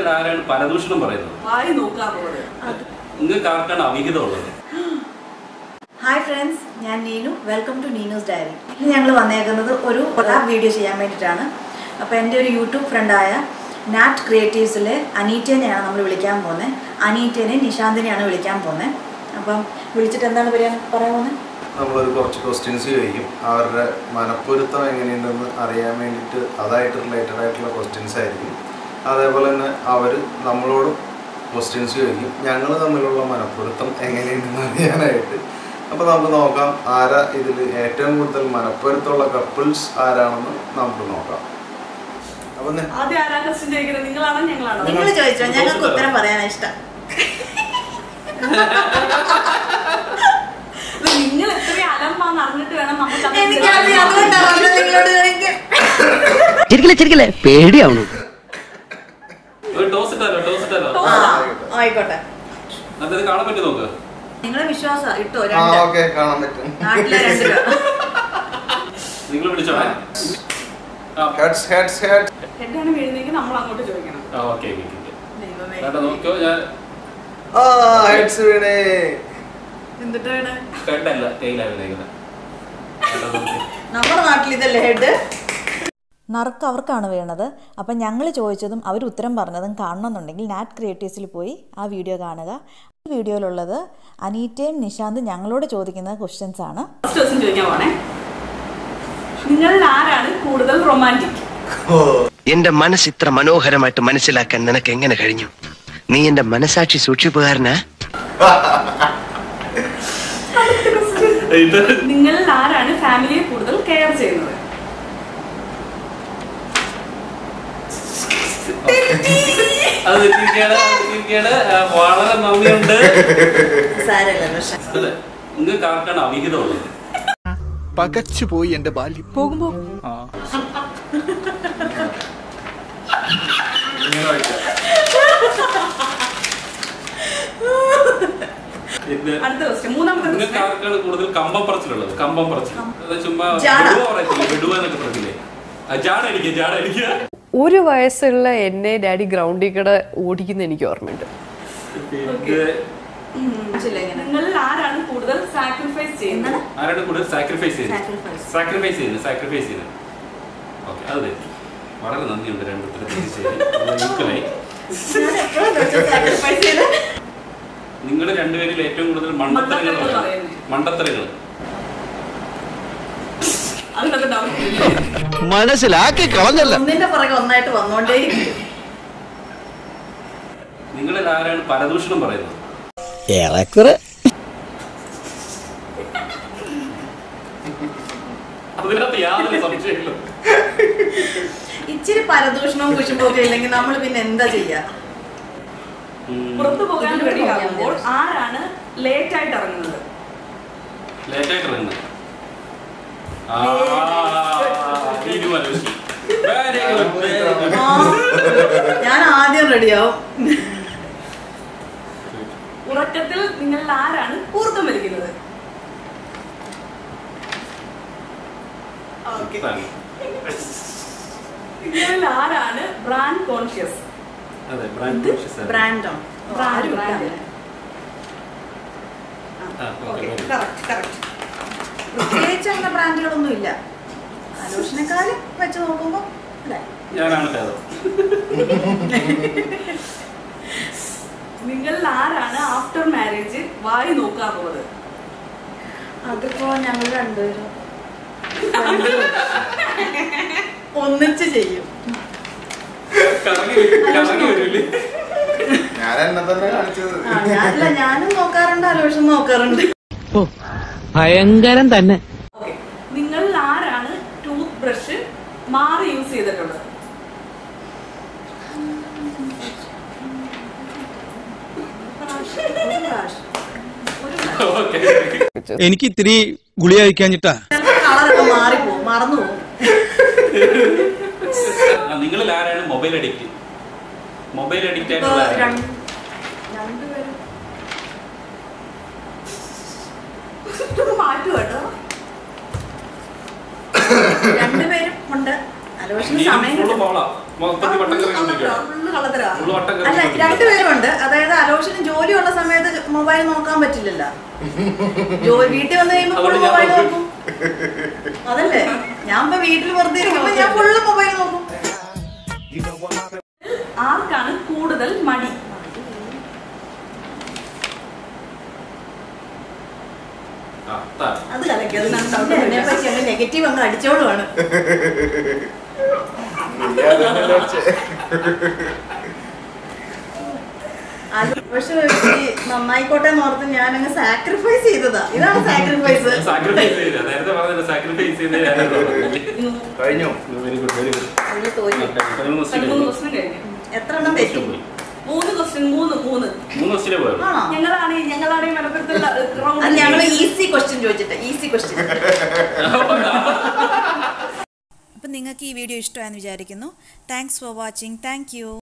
നിങ്ങളിൽ ആരാണ് പരദൂഷണം പറയുന്നത് വായി നോക്കാറുള്ളത് നിങ്ങൾക്ക് ആർക്കാണ് അവിഹിതമുള്ളത് ഹായ് ഫ്രണ്ട്സ് ഞാൻ Neenu welcome to Neenu's diary ഇന്ന് ഞങ്ങൾ വന്നേക്കുന്നത് ഒരു കൊലാബ് വീഡിയോ ചെയ്യാൻ വേണ്ടിയിട്ടാണ് അപ്പോൾ എൻ്റെ ഒരു യൂട്യൂബ് ഫ്രണ്ടായ നാറ്റ് ക്രിയേറ്റീവ്സിലെ അനീറ്റേനെയാണ് നമ്മൾ വിളിക്കാൻ പോകുന്നത് അനീറ്റേനെ നിശാന്തിനെയാണ് വിളിക്കാൻ പോകുന്നത് അപ്പം വിളിച്ചിട്ട് എന്താണ് പറയാൻ പറയാൻ പോകുന്നത് നമ്മളൊരു കുറച്ച് ക്വസ്റ്റ്യൻസ് ചോദിക്കും അവരുടെ മനപ്പൊരുത്തം എങ്ങനെയുണ്ടെന്ന് അറിയാൻ വേണ്ടിയിട്ട് അതായിട്ട് റിലേറ്റഡ് ആയിട്ടുള്ള ക്വസ്റ്റ്യൻസ് ആയിരിക്കും അതേപോലെ തന്നെ അവർ നമ്മളോടും ക്വസ്റ്റ്യൻസ് ചോദിക്കും ഞങ്ങൾ തമ്മിലുള്ള മനപ്പൊരുത്തം എങ്ങനെയുണ്ടെന്ന് അറിയാനായിട്ട് അപ്പോൾ നമുക്ക് നോക്കാം ആരാ ഇതിൽ ഏറ്റവും കൂടുതൽ മനപ്പൊരുത്തമുള്ള കപ്പിൾസ് ആരാണെന്ന് നമുക്ക് നോക്കാം അപ്പം നെ- ആദ്യം ആരാ ക്വസ്റ്റ്യൻ ചോദിക്കുന്നത് നിങ്ങളാണോ ഞങ്ങളാണോ നിങ്ങൾ ചോദിച്ചോ ഞങ്ങൾക്ക് ഉത്തരം പറയാനാണ് ഇഷ്ടം ഇത് നിങ്ങൾ എത്രയും അലമ്പാന്ന് അറിഞ്ഞിട്ട് വേണം നമുക്ക് അത് എനിക്കറിയാം അതുകൊണ്ടാണ് പറഞ്ഞത് നിങ്ങളോട് ചോദിക്കാൻ ചിരിക്കലേ ചിരിക്കലേ പേടിയാവണം ഒരു ടോസ് ഇട്ടാലോ ടോസ് ഇട്ടാലോ ആ ആയിക്കോട്ടെ എന്നിട്ട് ഇത് കാണാൻ പറ്റി നോക്ക് നിങ്ങളെ വിശ്വാസം ഇട്ടോ ആ രണ്ട് ഓക്കെ കാണാൻ പറ്റും നാട്ടിലെ രണ്ട് രൂപ നിങ്ങൾ വിളിച്ചോണേ ആ ഹെഡ്സ് ഹെഡ്സ് ഹെഡ്സ് ഹെഡാണ് വീഴുന്നെങ്കിൽ നമ്മൾ അങ്ങോട്ട് ചോദിക്കണം ഓക്കെ ഓക്കെ ഓക്കെ ദൈവമേ കേട്ടോ നോക്കിയോ ഞാൻ ആ ഹെഡ്സ് വീണേ എന്നിട്ടാണ് ഹെഡല്ല ടൈലാണ് വിളിക്കുന്നത് കേട്ടോ നോക്ക്. നമ്മുടെ നാട്ടിൽ ഇതല്ലേ ഹെഡ് നറുക്ക് അവർക്കാണ് വീണത് അപ്പം ഞങ്ങൾ ചോദിച്ചതും അവർ ഉത്തരം പറഞ്ഞതും കാണണമെന്നുണ്ടെങ്കിൽ നാറ്റ് ക്രിയേറ്റീവ്സിൽ പോയി ആ വീഡിയോ കാണുക ഈ വീഡിയോയിലുള്ളത് അനീറ്റയും നിശാന്തും ഞങ്ങളോട് ചോദിക്കുന്ന ക്വസ്റ്റ്യൻസ് ആണ് ഫസ്റ്റ് ക്വസ്റ്റ്യൻ ചോദിക്കാൻ പോണേ നിങ്ങളിൽ ആരാണ് കൂടുതൽ റൊമാൻറ്റിക് എന്റെ മനസ്സ് ഇത്ര മനോഹരമായിട്ട് മനസ്സിലാക്കാൻ നിനക്ക് എങ്ങനെ കഴിഞ്ഞു നീ എന്റെ മനസാക്ഷി സൂക്ഷിപ്പുകാരനാ ഇത് നിങ്ങളിൽ ആരാണ് ഫാമിലിയെ കൂടുതൽ കെയർ ചെയ്യുന്നത് അത് തെറ്റിയിരിക്കുകയാണ് അത് തെറ്റിയിരിക്കുകയാണ് ആ, വളരെ നന്ദിയുണ്ട് സാരല്ല പക്ഷെ അതെ നിങ്ങൾക്ക് ആർക്കാണ് അവിഹിതമുള്ളത് പകച്ചുപോയി എന്റെ ബാല്യം പോകുമ്പോ പിന്നെ അടുത്ത ക്വസ്റ്റ്യൻ മൂന്നാമത്തെ നിങ്ങൾക്ക് ക്വസ്റ്റ്യൻ ആർക്കാണ് കൂടുതൽ കമ്പം പറച്ചിലുള്ളത് കമ്പം പറച്ചിൽ അത് ചുമ്മാ ജാട. വെടുവ പറയത്തില്ലേ വെടുവ എന്നൊക്കെ പറയത്തില്ലേ ആ, ജാട അടിക്കുക ജാട അടിക്കുക ഒരു വയസ്സുള്ള എന്നെ ഡാഡി ഗ്രൗണ്ടിൽ കൂടെ ഓടിക്കുന്ന എനിക്ക് ഓർമ്മയുണ്ട് പിന്നെ നിങ്ങളിൽ ആരാണ് കൂടുതൽ സാക്രിഫൈസ് ചെയ്യുന്നത് ആരാണ് കൂടുതൽ സാക്രിഫൈസ് ചെയ്യുന്നത് Sacrifice. സാക്രിഫൈസ് ചെയ്യുന്നത് സാക്രിഫൈസ് ചെയ്യുന്നത് ഓക്കെ അത് തെറ്റി വളരെ നന്ദിയുണ്ട് രണ്ട് ഈക്വലായി സാക്രിഫൈസ് ചെയ്ത് നിങ്ങൾ രണ്ടുപേരിൽ ഏറ്റവും കൂടുതൽ മണ്ടത്തരങ്ങൾ മണ്ടത്തരങ്ങൾ പറയുന്നത്. പറയുന്നത്. മണ്ടത്തരങ്ങൾ അതിനകത്ത് ഡൗട്ട് ഇല്ലേ മനസ്സിലാക്കി കളഞ്ഞല്ല ഒന്നിന്റെ പുറകെ ഒന്നായിട്ട് വന്നോണ്ടേ നിങ്ങളിൽ ആരാണ് പരദൂഷണം പറയുന്നത് ഏറെക്കുറെ അതിനകത്ത് യാതൊരു സംശയമില്ല ഇച്ചിരി പരദൂഷണവും കുശുമ്പും ഒക്കെ ഇല്ലെങ്കിൽ നമ്മൾ പിന്നെ എന്താ ചെയ്യാ ഉം. പുറത്തു പോകാൻ ഇതിലൂടെ റെഡി പോകാൻ ആകുമ്പോൾ മതി. ആരാണ് ലേറ്റ് ആയിട്ട് ഇറങ്ങുന്നത് ലേറ്റായിട്ട് ഇറങ്ങുന്നത് ആ, ഇനി മനസ്സിലായി. Very good, very good. ആ, ഞാൻ ആദ്യം റെഡിയാവും ഉറക്കത്തിൽ നിങ്ങളിൽ ആരാണ് ഊർക്കം വലിക്കുന്നത് Thank you. നിങ്ങളിൽ ആരാണ് ബ്രാൻഡ് കോൺഷ്യസ് അതെ ബ്രാൻഡ് കോൺഷ്യസ് ആണ്. ബ്രാൻഡോ ബ്രാൻഡ് ബ്രാൻഡ് ആ, okay, very good. Correct correct പ്രത്യേകിച്ച് അങ്ങനെ ബ്രാൻഡുകളൊന്നും ഇല്ല ആലോചനക്കാലം വെച്ച് നോക്കുമ്പോൾ അല്ലേ ഞാനാണ് ഭേദം നിങ്ങളിൽ ആരാണ് ആഫ്റ്റർ മാരേജ് വായി നോക്കാറുള്ളത് അതിപ്പോ ഞങ്ങൾ രണ്ടുപേരും ഒന്നിച്ച് ചെയ്യും കറങ്ങി കറങ്ങി വരില്ലേ ഞാൻ എന്നെ തന്നെ കാണിച്ചത് ആ, ഞാനല്ല ഞാനും നോക്കാറുണ്ട് ആലോചന നോക്കാറുണ്ട് ഭയങ്കരം തന്നെ ഓക്കെ നിങ്ങളിൽ ആരാണ് ടൂത്ത് ബ്രഷ് മാറി യൂസ് ചെയ്തിട്ടുള്ളത് ഓക്കെ എനിക്ക് ഇത്തിരി ഗുളി കഴിക്കാഞ്ഞിട്ടാ ചിലപ്പോ കളറൊക്കെ മാറിപ്പോവും മറന്നു പോകും നിങ്ങളിൽ ആരാണ് മൊബൈൽ അഡിക്റ്റ് മൊബൈൽ അഡിക്റ്റ് ഇപ്പൊ ആയിട്ടുള്ള ആരാണ്? രണ്ട്- രണ്ടുപേരും ഇതൊക്കെ മാറ്റും കേട്ടോ രണ്ടുപേരും ഉണ്ട് ആലോചന നീ സമയം full കിട്ടും. ഫോളാ. മൊത്തത്തിൽ വട്ടം കറങ്ങി ആ, കൊണ്ടിരിക്കുകയാണ്. full കള്ളത്തരാ ഫുള്ള് വട്ടം അല്ല കറക്കി രണ്ടുപേരുണ്ട് അതായത് അലോഷന് ജോലിയുള്ള സമയത്ത് മൊബൈൽ നോക്കാൻ പറ്റില്ലല്ലോ ജോലി വീട്ടിൽ വന്നു കഴിയുമ്പോ ഫുള്ള് അതുകൊണ്ട് ഞാൻ മൊബൈൽ നോക്കും. നോക്കും അതല്ലേ ഞാൻ ഇപ്പൊ വീട്ടിൽ വെറുതെ ഇരിക്കുമ്പോ ഞാൻ ഫുള്ള് മൊബൈൽ നോക്കും ആർക്കാണ് കൂടുതൽ മടി ആ, താ. അത് കലക്കി അതിനകത്ത് പിന്നെ doubt എന്നെ ഇല്ല. പറ്റി അങ്ങ് നെഗറ്റീവ് അങ്ങ് അടിച്ചോളുവാണ് അത് പക്ഷെ ഈ നന്നായിക്കോട്ടെ എന്ന് ഓർത്ത് ഞാൻ അങ്ങ് സാക്രിഫൈസ് ചെയ്തതാ ഇതാണ് സാക്രിഫൈസ് സാക്രിഫൈസ് ചെയ്ത നേരത്തെ പറഞ്ഞില്ല സാക്രിഫൈസ് ചെയ്ത കഴിഞ്ഞു വെരി ഗുഡ് വെരി ഗുഡ് പതിമൂന്ന് പതിമൂന്ന് ക്വസ്റ്റ്യൻ ക്വസ്റ്റ്യൻ കഴിഞ്ഞു എത്ര എണ്ണം തെറ്റി മൂന്ന് ക്വസ്റ്റ്യൻ മൂന്ന് മൂന്ന് മൂന്ന് ക്വസ്റ്റ്യനെ പോയത് ആണോ ഞങ്ങളാണ് ഞങ്ങളാണ് ഈ മലപ്പുറത്തുള്ള ground അത് ഞങ്ങൾ ഈസി ക്വസ്റ്റ്യൻ ചോദിച്ചിട്ട് ഈസി ക്വസ്റ്റ്യൻ അപ്പം നിങ്ങൾക്ക് ഈ വീഡിയോ ഇഷ്ടമായെന്ന് വിചാരിക്കുന്നു thanks for watching thank U